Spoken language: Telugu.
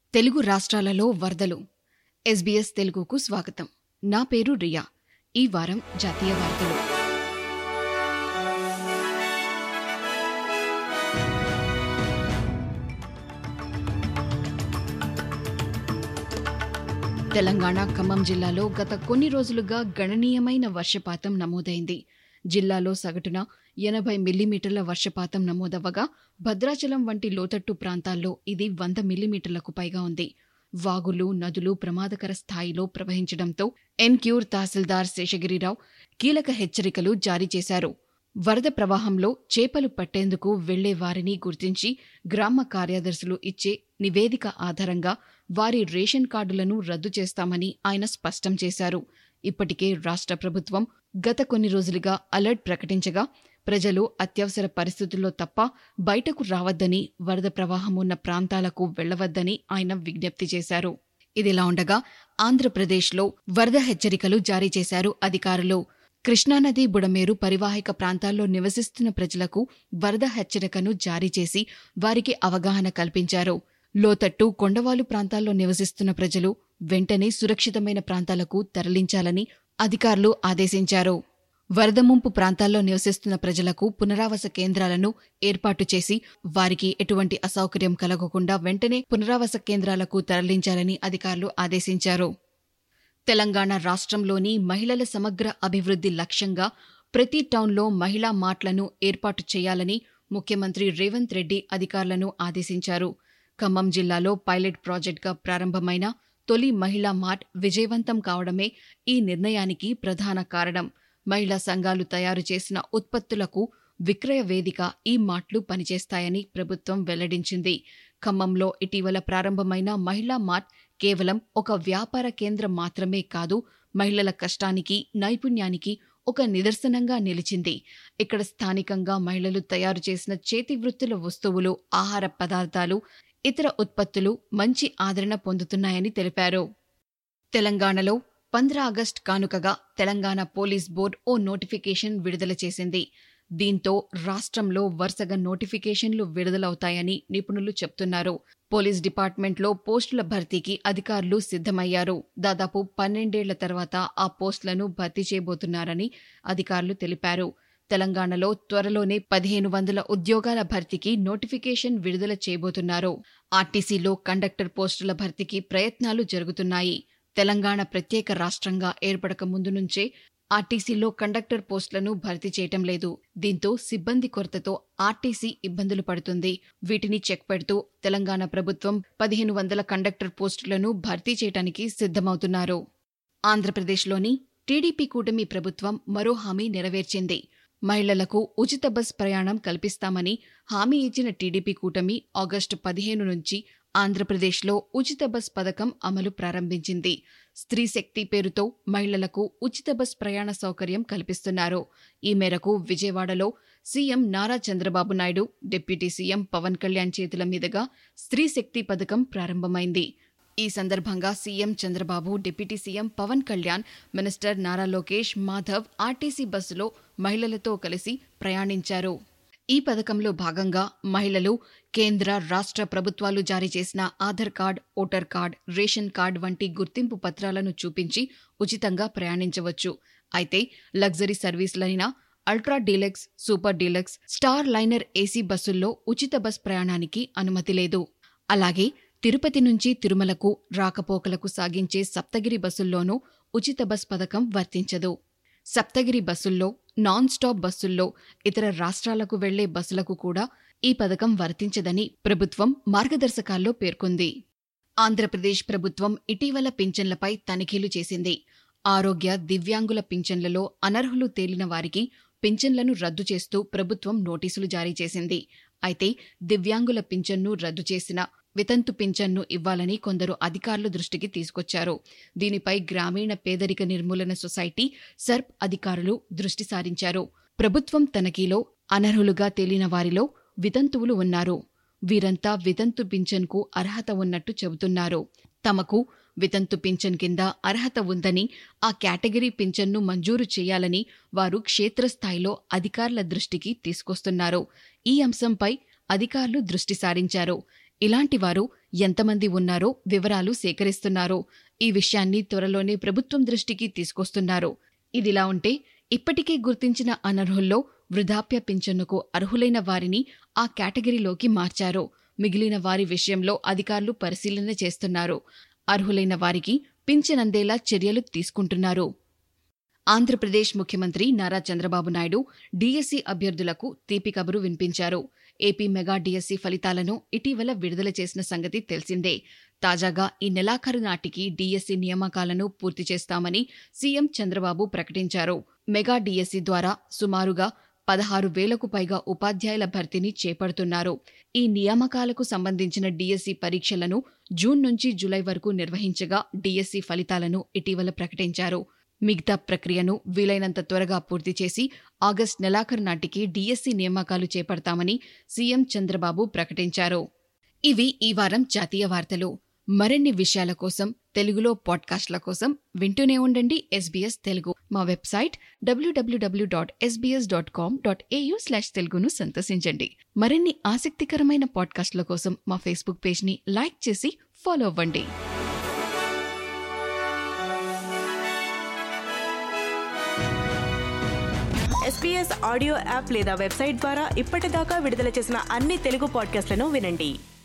తెలుగు రాష్ట్రాలలో వరదలు ఎస్బీఎస్ తెలుగుకు స్వాగతం నా పేరు రియా ఈ వారం జాతీయ వార్తలు తెలంగాణ ఖమ్మం జిల్లాలో గత కొన్ని రోజులుగా గణనీయమైన వర్షపాతం నమోదైంది జిల్లాలో సగటున ఎనభై మిల్లీమీటర్ల వర్షపాతం నమోదవ్వగా భద్రాచలం వంటి లోతట్టు ప్రాంతాల్లో ఇది వంద మిల్లీమీటర్లకు పైగా ఉంది వాగులు నదులు ప్రమాదకర స్థాయిలో ప్రవహించడంతో ఎన్క్యూర్ తహసీల్దార్ శేషగిరిరావు కీలక హెచ్చరికలు జారీ చేశారు వరద ప్రవాహంలో చేపలు పట్టేందుకు వెళ్లే వారిని గుర్తించి గ్రామ కార్యదర్శులు ఇచ్చే నివేదిక ఆధారంగా వారి రేషన్ కార్డులను రద్దు చేస్తామని ఆయన స్పష్టం చేశారు ఇప్పటికే రాష్ట్ర ప్రభుత్వం గత కొన్ని రోజులుగా అలర్ట్ ప్రకటించగా ప్రజలు అత్యవసర పరిస్థితుల్లో తప్ప బయటకు రావద్దని వరద ప్రవాహం ఉన్న ప్రాంతాలకు వెళ్లవద్దని ఆయన విజ్ఞప్తి చేశారు ఇదిలా ఉండగా ఆంధ్రప్రదేశ్లో వరద హెచ్చరికలు జారీ చేశారు అధికారులు కృష్ణానది బుడమేరు పరివాహిక ప్రాంతాల్లో నివసిస్తున్న ప్రజలకు వరద హెచ్చరికను జారీ చేసి వారికి అవగాహన కల్పించారు లోతట్టు కొండవాలు ప్రాంతాల్లో నివసిస్తున్న ప్రజలు వెంటనే సురక్షితమైన ప్రాంతాలకు తరలించాలని అధికారులు ఆదేశించారు వరద ముంపు ప్రాంతాల్లో నివసిస్తున్న ప్రజలకు పునరావాస కేంద్రాలను ఏర్పాటు చేసి వారికి ఎటువంటి అసౌకర్యం కలగకుండా వెంటనే పునరావాస కేంద్రాలకు తరలించాలని అధికారులు ఆదేశించారు తెలంగాణ రాష్ట్రంలోని మహిళల సమగ్ర అభివృద్ధి లక్ష్యంగా ప్రతి టౌన్లో మహిళా మార్ట్లను ఏర్పాటు చేయాలని ముఖ్యమంత్రి రేవంత్ రెడ్డి అధికారులను ఆదేశించారు ఖమ్మం జిల్లాలో పైలట్ ప్రాజెక్టుగా ప్రారంభమైన తొలి మహిళా మార్ట్ విజయవంతం కావడమే ఈ నిర్ణయానికి ప్రధాన కారణం మహిళా సంఘాలు తయారు చేసిన ఉత్పత్తులకు విక్రయ వేదిక ఈ మార్ట్లు పనిచేస్తాయని ప్రభుత్వం వెల్లడించింది ఖమ్మంలో ఇటీవల ప్రారంభమైన మహిళా మార్ట్ కేవలం ఒక వ్యాపార కేంద్రం మాత్రమే కాదు మహిళల కష్టానికి నైపుణ్యానికి ఒక నిదర్శనంగా నిలిచింది ఇక్కడ స్థానికంగా మహిళలు తయారు చేసిన చేతి వృత్తుల వస్తువులు ఆహార పదార్థాలు ఇతర ఉత్పత్తులు మంచి ఆదరణ పొందుతున్నాయని తెలిపారు తెలంగాణలో పంద్రా ఆగస్టు కానుకగా తెలంగాణ పోలీస్ బోర్డు ఓ నోటిఫికేషన్ విడుదల చేసింది దీంతో రాష్ట్రంలో వరుసగా నోటిఫికేషన్లు విడుదలవుతాయని నిపుణులు చెప్తున్నారు పోలీస్ డిపార్ట్మెంట్లో పోస్టుల భర్తీకి అధికారులు సిద్ధమయ్యారు దాదాపు పన్నెండేళ్ల తర్వాత ఆ పోస్టులను భర్తీ చేయబోతున్నారని అధికారులు తెలిపారు తెలంగాణలో త్వరలోనే పదిహేను వందల ఉద్యోగాల భర్తీకి నోటిఫికేషన్ విడుదల చేయబోతున్నారు ఆర్టీసీలో కండక్టర్ పోస్టుల భర్తీకి ప్రయత్నాలు జరుగుతున్నాయి తెలంగాణ ప్రత్యేక రాష్ట్రంగా ఏర్పడక ముందు నుంచే ఆర్టీసీలో కండక్టర్ పోస్టులను భర్తీ చేయటం లేదు దీంతో సిబ్బంది కొరతతో ఆర్టీసీ ఇబ్బందులు పడుతుంది వీటిని చెక్ పెడుతూ తెలంగాణ ప్రభుత్వం పదిహేను వందల కండక్టర్ పోస్టులను భర్తీ చేయడానికి సిద్ధమవుతున్నారు ఆంధ్రప్రదేశ్లోని టీడీపీ కూటమి ప్రభుత్వం మరో హామీ నెరవేర్చింది మహిళలకు ఉచిత బస్ ప్రయాణం కల్పిస్తామని హామీ ఇచ్చిన టీడీపీ కూటమి ఆగస్టు పదిహేను నుంచి ఆంధ్రప్రదేశ్లో ఉచిత బస్ పథకం అమలు ప్రారంభించింది స్త్రీ శక్తి పేరుతో మహిళలకు ఉచిత బస్ ప్రయాణ సౌకర్యం కల్పిస్తున్నారు ఈ మేరకు విజయవాడలో CM Nara Chandrababu Naidu deputy CM Pawan Kalyan చేతుల మీదుగా స్త్రీ శక్తి పథకం ప్రారంభమైంది ఈ సందర్భంగా CM Chandrababu deputy CM Pawan Kalyan minister Nara Lokesh Madhav RTC బస్సులో మహిళలతో కలిసి ప్రయాణించారు ఈ పథకంలో భాగంగా మహిళలు కేంద్ర రాష్ట్ర ప్రభుత్వాలు జారీ చేసిన Aadhaar card voter card ration card వంటి గుర్తింపు పత్రాలను చూపించి ఉచితంగా ప్రయాణించవచ్చు అయితే లగ్జరీ సర్వీసులైన ultra deluxe super deluxe star liner AC బస్సుల్లో ఉచిత బస్ ప్రయాణానికి అనుమతి లేదు అలాగే తిరుపతి నుంచి తిరుమలకు రాకపోకలకు సాగించే సప్తగిరి బస్సుల్లోనూ ఉచిత బస్ పథకం వర్తించదు సప్తగిరి బస్సుల్లో నాన్ స్టాప్ బస్సుల్లో ఇతర రాష్ట్రాలకు వెళ్లే బస్సులకు కూడా ఈ పథకం వర్తించదని ప్రభుత్వం మార్గదర్శకాల్లో పేర్కొంది ఆంధ్రప్రదేశ్ ప్రభుత్వం ఇటీవల పింఛన్లపై తనిఖీలు చేసింది ఆరోగ్య దివ్యాంగుల పింఛన్లలో అనర్హులు తేలిన వారికి పింఛన్లను రద్దు చేస్తూ ప్రభుత్వం నోటీసులు జారీ చేసింది అయితే దివ్యాంగుల పింఛన్ను రద్దు చేసిన వితంతు పింఛన్ను ఇవ్వాలని కొందరు అధికారుల దృష్టికి తీసుకొచ్చారు దీనిపై గ్రామీణ పేదరిక నిర్మూలన సొసైటీ సర్ప్ అధికారులు దృష్టి సారించారు ప్రభుత్వం తనఖీలో అనర్హులుగా తేలిన వారిలో వితంతువులు ఉన్నారు వీరంతా వితంతు పింఛన్కు అర్హత ఉన్నట్టు చెబుతున్నారు తమకు వితంతు పింఛన్ కింద అర్హత ఉందని ఆ కేటగిరీ పింఛన్ను మంజూరు చేయాలని వారు క్షేత్రస్థాయిలో అధికారుల దృష్టికి తీసుకొస్తున్నారు ఈ అంశంపై అధికారులు దృష్టి సారించారు ఇలాంటి వారు ఎంతమంది ఉన్నారో వివరాలు సేకరిస్తున్నారు ఈ విషయాన్ని త్వరలోనే ప్రభుత్వం దృష్టికి తీసుకొస్తున్నారు ఇదిలా ఉంటే ఇప్పటికే గుర్తించిన అనర్హుల్లో వృద్ధాప్య పింఛన్నుకు అర్హులైన వారిని ఆ కేటగిరీలోకి మార్చారు మిగిలిన వారి విషయంలో అధికారులు పరిశీలన చేస్తున్నారు అర్హులైన వారికి పింఛన్ అందేలా చర్యలు తీసుకుంటున్నారు ఆంధ్రప్రదేశ్ ముఖ్యమంత్రి నారా చంద్రబాబు నాయుడు డీఎస్సీ అభ్యర్థులకు తీపి కబురు వినిపించారు ఏపీ మెగా డీఎస్సీ ఫలితాలను ఇటీవల విడుదల చేసిన సంగతి తెలిసిందే తాజాగా ఈ నెలాఖరు నాటికి డీఎస్సీ నియామకాలను పూర్తి చేస్తామని సీఎం చంద్రబాబు ప్రకటించారు మెగా డీఎస్సీ ద్వారా సుమారుగా పదహారు వేలకు పైగా ఉపాధ్యాయుల భర్తీని చేపడుతున్నారు ఈ నియామకాలకు సంబంధించిన డీఎస్సీ పరీక్షలను జూన్ నుంచి జులై వరకు నిర్వహించగా డీఎస్సీ ఫలితాలను ఇటీవల ప్రకటించారు మిగతా ప్రక్రియను వీలైనంత త్వరగా పూర్తి చేసి ఆగస్టు నెలాఖరు నాటికి డీఎస్సీ నియామకాలు చేపడతామని సీఎం చంద్రబాబు ప్రకటించారు ఇవి ఈ వారం జాతీయ వార్తలు మరిన్ని విషయాల కోసం తెలుగులో పాడ్కాస్ట్ల కోసం వింటూనే ఉండండి ఎస్బీఎస్ తెలుగు మా వెబ్సైట్ డబ్ల్యూడబ్ల్యూడబ్ల్యూ dot SBS dot com dot AU slash తెలుగును సందర్శించండి మరిన్ని ఆసక్తికరమైన పాడ్కాస్ట్ల కోసం మా ఫేస్బుక్ పేజ్ని లైక్ చేసి ఫాలో అవ్వండి ఎస్పీఎస్ ఆడియో యాప్ లేదా వెబ్సైట్ ద్వారా ఇప్పటిదాకా విడుదల చేసిన అన్ని తెలుగు పాడ్కాస్ట్లను వినండి